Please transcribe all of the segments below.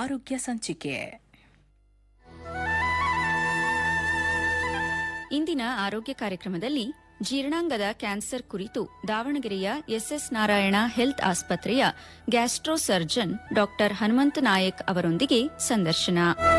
ಆರೋಗ್ಯ ಸಂಚಿಕೆ ಇಂದಿನ ಆರೋಗ್ಯ ಕಾರ್ಯಕ್ರಮದಲ್ಲಿ ಜೀರ್ಣಾಂಗದ ಕ್ಯಾನ್ಸರ್ ಕುರಿತು ದಾವಣಗೆರೆಯ ಎಸ್ಎಸ್ ನಾರಾಯಣ ಹೆಲ್ತ್ ಆಸ್ಪತ್ರೆಯ gastro surgeon doctor Hanumantha Nayak ಅವರೊಂದಿಗೆ ಸಂದರ್ಶನ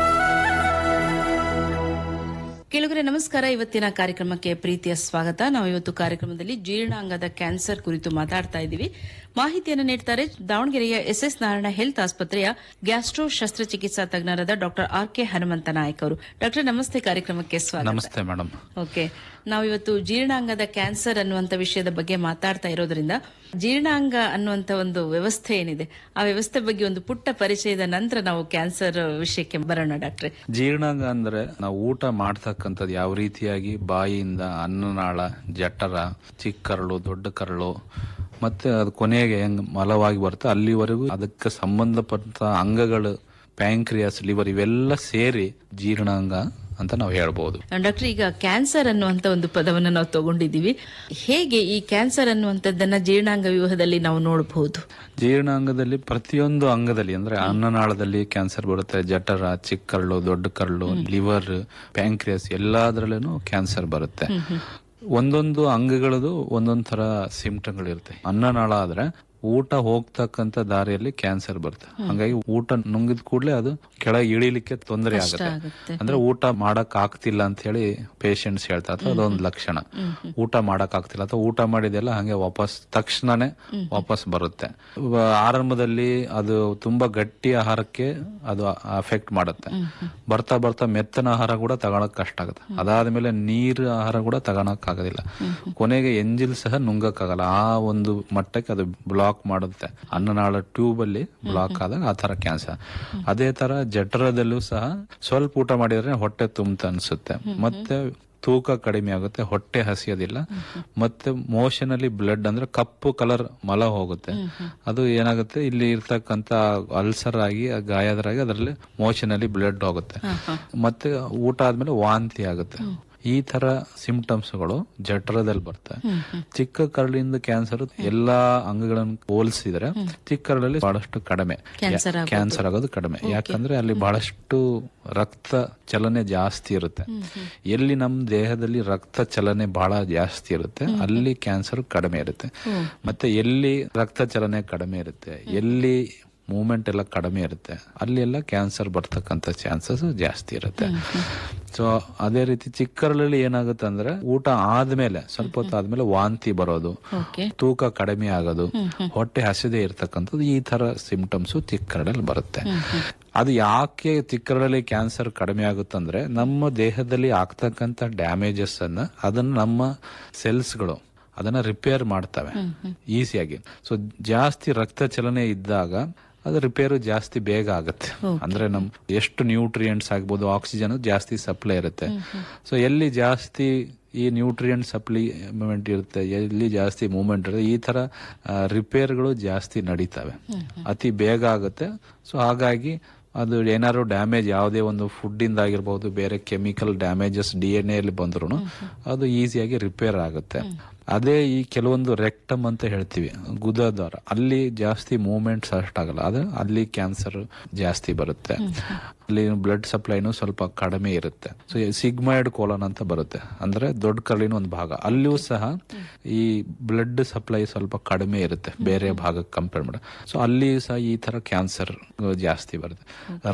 ಕೆಲವರೆ ನಮಸ್ಕಾರ ಇವತ್ತಿನ ಕಾರ್ಯಕ್ರಮಕ್ಕೆ ಪ್ರೀತಿಯ ಸ್ವಾಗತ ನಾವು ಇವತ್ತು ಕಾರ್ಯಕ್ರಮದಲ್ಲಿ ಜೀರ್ಣಾಂಗದ ಕ್ಯಾನ್ಸರ್ ಕುರಿತು ಮಾತಾಡ್ತಾ ಇದ್ದೀವಿ ಮಾಹಿತಿಯನ್ನು ನೀಡ್ತಾರೆ ದಾವಣಗೆರೆಯ ಎಸ್ಎಸ್ ನಾರಾಯಣ ಹೆಲ್ತ್ ಆಸ್ಪತ್ರೆಯ ಗ್ಯಾಸ್ಟ್ರೋ ಶಸ್ತ್ರಚಿಕಿತ್ಸಾ ತಜ್ಞರಾದ doctor R K Hanumantha Nayak ಅವರು ಡಾಕ್ಟರ್ ನಮಸ್ತೆ ಕಾರ್ಯಕ್ರಮಕ್ಕೆ ಸ್ವಾಗತ ನಮಸ್ತೆ ಮೇಡಮ್ ಓಕೆ ನಾವು ಇವತ್ತು ಜೀರ್ಣಾಂಗದ ಕ್ಯಾನ್ಸರ್ ಅನ್ನುವಂತ ವಿಷಯದ ಬಗ್ಗೆ ಮಾತಾಡ್ತಾ ಇರೋದ್ರಿಂದ ಜೀರ್ಣಾಂಗ ಅನ್ನುವಂತ ಒಂದು ವ್ಯವಸ್ಥೆ ಏನಿದೆ ಆ ವ್ಯವಸ್ಥೆ ಬಗ್ಗೆ ಒಂದು ಪುಟ್ಟ ಪರಿಚಯದ ನಂತರ ನಾವು ಕ್ಯಾನ್ಸರ್ ವಿಷಯಕ್ಕೆ ಬರೋಣ ಡಾಕ್ಟ್ರೆ ಜೀರ್ಣಾಂಗ ಅಂದ್ರೆ ನಾವು ಊಟ ಮಾಡ್ತಕ್ಕಂಥದ್ದು ಯಾವ ರೀತಿಯಾಗಿ ಬಾಯಿಯಿಂದ ಅನ್ನನಾಳ ಜಠರ ಚಿಕ್ಕ ಕರಳು ದೊಡ್ಡ ಕರಳು ಮತ್ತೆ ಅದು ಕೊನೆಗೆ ಹೆಂಗ್ ಮಲವಾಗಿ ಬರುತ್ತೆ ಅಲ್ಲಿವರೆಗೂ ಅದಕ್ಕೆ ಸಂಬಂಧಪಟ್ಟ ಅಂಗಗಳು ಪ್ಯಾಂಕ್ರಿಯಾಸ್ ಲಿವರ್ ಇವೆಲ್ಲ ಸೇರಿ ಜೀರ್ಣಾಂಗ ಅಂತ ನಾವು ಹೇಳ್ಬೋದು ಡಾಕ್ಟರ್ ಈಗ ಕ್ಯಾನ್ಸರ್ ಅನ್ನುವಂತ ಒಂದು ಪದವನ್ನು ನಾವು ತಗೊಂಡಿದ್ದೀವಿ ಹೇಗೆ ಈ ಕ್ಯಾನ್ಸರ್ ಅನ್ನುವಂಥದ್ದನ್ನ ಜೀರ್ಣಾಂಗ ವ್ಯೂಹದಲ್ಲಿ ನಾವು ನೋಡಬಹುದು ಜೀರ್ಣಾಂಗದಲ್ಲಿ ಪ್ರತಿಯೊಂದು ಅಂಗದಲ್ಲಿ ಅಂದ್ರೆ ಅನ್ನನಾಳದಲ್ಲಿ ಕ್ಯಾನ್ಸರ್ ಬರುತ್ತೆ ಜಠರ ಚಿಕ್ಕ ಕರಳು ದೊಡ್ಡ ಕರಳು ಲಿವರ್ ಪ್ಯಾಂಕ್ರಿಯಸ್ ಎಲ್ಲಾದ್ರಲ್ಲೂ ಕ್ಯಾನ್ಸರ್ ಬರುತ್ತೆ ಒಂದೊಂದು ಅಂಗಗಳದು ಒಂದೊಂದ್ ತರ ಸಿಂಪ್ಟಮ್ಗಳು ಇರುತ್ತೆ ಅನ್ನನಾಳ ಆದ್ರೆ ಊಟ ಹೋಗ್ತಕ್ಕಂತ ದಾರಿಯಲ್ಲಿ ಕ್ಯಾನ್ಸರ್ ಬರುತ್ತೆ ಹಂಗಾಗಿ ಊಟ ನುಂಗಿದ ಕೂಡಲೇ ಅದು ಕೆಳಗೆ ಇಳಿಲಿಕ್ಕೆ ತೊಂದರೆ ಆಗುತ್ತೆ ಆಗುತ್ತೆ. ಅಂದ್ರೆ ಊಟ ಮಾಡಕ್ ಆಗ್ತಿಲ್ಲ ಅಂತ ಹೇಳಿ ಪೇಷಂಟ್ಸ್ ಹೇಳ್ತಾರೆ ಅಥವಾ ಅದೊಂದು ಲಕ್ಷಣ ಊಟ ಮಾಡಕ್ ಆಗ್ತಿಲ್ಲ ಅಥವಾ ಊಟ ಮಾಡಿದೆಲ್ಲ ಹಂಗೆ ವಾಪಸ್ ತಕ್ಷಣನೇ ವಾಪಸ್ ಬರುತ್ತೆ ವ- ಆರಂಭದಲ್ಲಿ ಅದು ತುಂಬಾ ಗಟ್ಟಿ ಆಹಾರಕ್ಕೆ ಅದು ಅಫೆಕ್ಟ್ ಮಾಡುತ್ತೆ ಬರ್ತಾ ಬರ್ತಾ ಮೆತ್ತನ ಆಹಾರ ಕೂಡ ತಗೊಳಕ್ ಕಷ್ಟ ಆಗುತ್ತೆ ಅದಾದ್ಮೇಲೆ ನೀರು ಆಹಾರ ಕೂಡ ತಗೊಳಕ್ ಆಗೋದಿಲ್ಲ ಕೊನೆಗೆ ಎಂಜಿಲ್ ಸಹ ನುಂಗಕ್ ಆಗಲ್ಲ ಆ ಒಂದು ಮಟ್ಟಕ್ಕೆ ಅದು ಬ್ಲಾಕ್ ಮಾಡುತ್ತೆ ಅನ್ನನಾಳ ಟ್ಯೂಬ್ ಅಲ್ಲಿ ಬ್ಲಾಕ್ ಆದಾಗ ಆ ತರ ಕ್ಯಾನ್ಸರ್ ಅದೇ ತರ ಜಠರದಲ್ಲೂ ಸಹ ಸ್ವಲ್ಪ ಊಟ ಮಾಡಿದ್ರೆ ಹೊಟ್ಟೆ ತುಂಬತ ಅನ್ಸುತ್ತೆ ಮತ್ತೆ ತೂಕ ಕಡಿಮೆ ಆಗುತ್ತೆ ಹೊಟ್ಟೆ ಹಸಿಯೋದಿಲ್ಲ ಮತ್ತೆ ಮೋಷನ್ ಅಲ್ಲಿ ಬ್ಲಡ್ ಅಂದ್ರೆ ಕಪ್ಪು ಕಲರ್ ಮಲ ಹೋಗುತ್ತೆ ಅದು ಏನಾಗುತ್ತೆ ಇಲ್ಲಿ ಇರ್ತಕ್ಕಂತ ಅಲ್ಸರ್ ಆಗಿ ಆ ಗಾಯದರಾಗಿ ಅದರಲ್ಲಿ ಮೋಷನ್ ಅಲ್ಲಿ ಬ್ಲಡ್ ಹೋಗುತ್ತೆ ಮತ್ತೆ ಊಟ ಆದ್ಮೇಲೆ ವಾಂತಿ ಆಗುತ್ತೆ ಈ ತರ ಸಿಂಪ್ಟಮ್ಸ್ಗಳು ಜಠರದಲ್ಲಿ ಬರ್ತವೆ ಚಿಕ್ಕ ಕರಳಿಂದ ಕ್ಯಾನ್ಸರ್ ಎಲ್ಲಾ ಅಂಗಗಳನ್ನು ಹೋಲಿಸಿದ್ರೆ ಚಿಕ್ಕ ಕರಳಲ್ಲಿ ಬಹಳಷ್ಟು ಕಡಿಮೆ ಕ್ಯಾನ್ಸರ್ ಆಗೋದು. ಕ್ಯಾನ್ಸರ್ ಆಗೋದು ಕಡಿಮೆ ಯಾಕಂದ್ರೆ ಅಲ್ಲಿ ಬಹಳಷ್ಟು ರಕ್ತ ಚಲನೆ ಜಾಸ್ತಿ ಇರುತ್ತೆ ಎಲ್ಲಿ ನಮ್ಮ ದೇಹದಲ್ಲಿ ರಕ್ತ ಚಲನೆ ಬಹಳ ಜಾಸ್ತಿ ಇರುತ್ತೆ ಅಲ್ಲಿ ಕ್ಯಾನ್ಸರ್ ಕಡಿಮೆ ಇರುತ್ತೆ ಮತ್ತೆ ಎಲ್ಲಿ ರಕ್ತ ಚಲನೆ ಕಡಿಮೆ ಇರುತ್ತೆ ಎಲ್ಲಿ ಮೂವ್ಮೆಂಟ್ ಎಲ್ಲ ಕಡಿಮೆ ಇರುತ್ತೆ ಅಲ್ಲಿ ಎಲ್ಲ ಕ್ಯಾನ್ಸರ್ ಬರ್ತಕ್ಕಂಥ ಚಾನ್ಸಸ್ ಜಾಸ್ತಿ ಇರುತ್ತೆ ಸೊ ಅದೇ ರೀತಿ ಚಿಕ್ಕರಳಲ್ಲಿ ಏನಾಗುತ್ತೆ ಅಂದ್ರೆ ಊಟ ಆದ್ಮೇಲೆ ಸ್ವಲ್ಪ ಹೊತ್ತು ಆದ್ಮೇಲೆ ವಾಂತಿ ಬರೋದು ಓಕೆ ತೂಕ ಕಡಿಮೆ ಆಗೋದು ಹೊಟ್ಟೆ ಹಸಿದೆ ಇರ್ತಕ್ಕಂಥದ್ದು ಈ ತರ ಸಿಂಪ್ಟಮ್ಸ್ ಚಿಕ್ಕರಡಲ್ಲಿ ಬರುತ್ತೆ ಅದು ಯಾಕೆ ಚಿಕ್ಕರಡಲ್ಲಿ ಕ್ಯಾನ್ಸರ್ ಕಡಿಮೆ ಆಗುತ್ತಂದ್ರೆ ನಮ್ಮ ದೇಹದಲ್ಲಿ ಆಗ್ತಕ್ಕಂಥ ಡ್ಯಾಮೇಜಸ್ ಅನ್ನ ಅದನ್ನ ನಮ್ಮ ಸೆಲ್ಸ್ಗಳು ಅದನ್ನ ರಿಪೇರ್ ಮಾಡ್ತವೆ ಈಸಿಯಾಗಿ ಸೊ ಜಾಸ್ತಿ ರಕ್ತ ಚಲನೆ ಇದ್ದಾಗ ಅದು ರಿಪೇರು ಜಾಸ್ತಿ ಬೇಗ ಆಗುತ್ತೆ ಅಂದ್ರೆ ನಮ್ ಎಷ್ಟು ನ್ಯೂಟ್ರಿಯೆಂಟ್ಸ್ ಆಗ್ಬೋದು ಆಕ್ಸಿಜನ್ ಜಾಸ್ತಿ ಸಪ್ಲೈ ಇರುತ್ತೆ ಸೊ ಎಲ್ಲಿ ಜಾಸ್ತಿ ಈ ನ್ಯೂಟ್ರಿಯೆಂಟ್ ಸಪ್ಲಿಮೆಂಟ್ ಇರುತ್ತೆ ಎಲ್ಲಿ ಜಾಸ್ತಿ ಮೂವ್ಮೆಂಟ್ ಇರುತ್ತೆ ಈ ತರ ರಿಪೇರ್ಗಳು ಜಾಸ್ತಿ ನಡೀತವೆ ಅತಿ ಬೇಗ ಆಗುತ್ತೆ ಸೊ ಹಾಗಾಗಿ ಅದು ಏನಾದ್ರು ಡ್ಯಾಮೇಜ್ ಯಾವುದೇ ಒಂದು ಫುಡ್ ಇಂದ ಆಗಿರ್ಬಹುದು ಬೇರೆ ಕೆಮಿಕಲ್ ಡ್ಯಾಮೇಜಸ್ ಡಿ ಎನ್ ಎಲ್ಲಿ ಬಂದ್ರು ಅದು ಈಸಿಯಾಗಿ ರಿಪೇರ್ ಆಗುತ್ತೆ ಅದೇ ಈ ಕೆಲವೊಂದು ರೆಕ್ಟಮ್ ಅಂತ ಹೇಳ್ತೀವಿ ಗುದದ್ವಾರ ಅಲ್ಲಿ ಜಾಸ್ತಿ ಮೂವ್ಮೆಂಟ್ಸ್ ಅಷ್ಟಾಗಲ್ಲ ಆದ್ರೆ ಅಲ್ಲಿ ಕ್ಯಾನ್ಸರ್ ಜಾಸ್ತಿ ಬರುತ್ತೆ ಅಲ್ಲಿ ಬ್ಲಡ್ ಸಪ್ಲೈನು ಸ್ವಲ್ಪ ಕಡಿಮೆ ಇರುತ್ತೆ ಸೊ ಸಿಗ್ಮಾಯ್ಡ್ ಕೋಲನ್ ಅಂತ ಬರುತ್ತೆ ಅಂದ್ರೆ ದೊಡ್ಡ ಕರಳಿನ ಒಂದು ಭಾಗ ಅಲ್ಲಿಯೂ ಸಹ ಈ ಬ್ಲಡ್ ಸಪ್ಲೈ ಸ್ವಲ್ಪ ಕಡಿಮೆ ಇರುತ್ತೆ ಬೇರೆ ಭಾಗಕ್ಕೆ ಕಂಪೇರ್ ಮಾಡಿ ಸೊ ಅಲ್ಲಿ ಸಹ ಈ ತರ ಕ್ಯಾನ್ಸರ್ ಜಾಸ್ತಿ ಬರುತ್ತೆ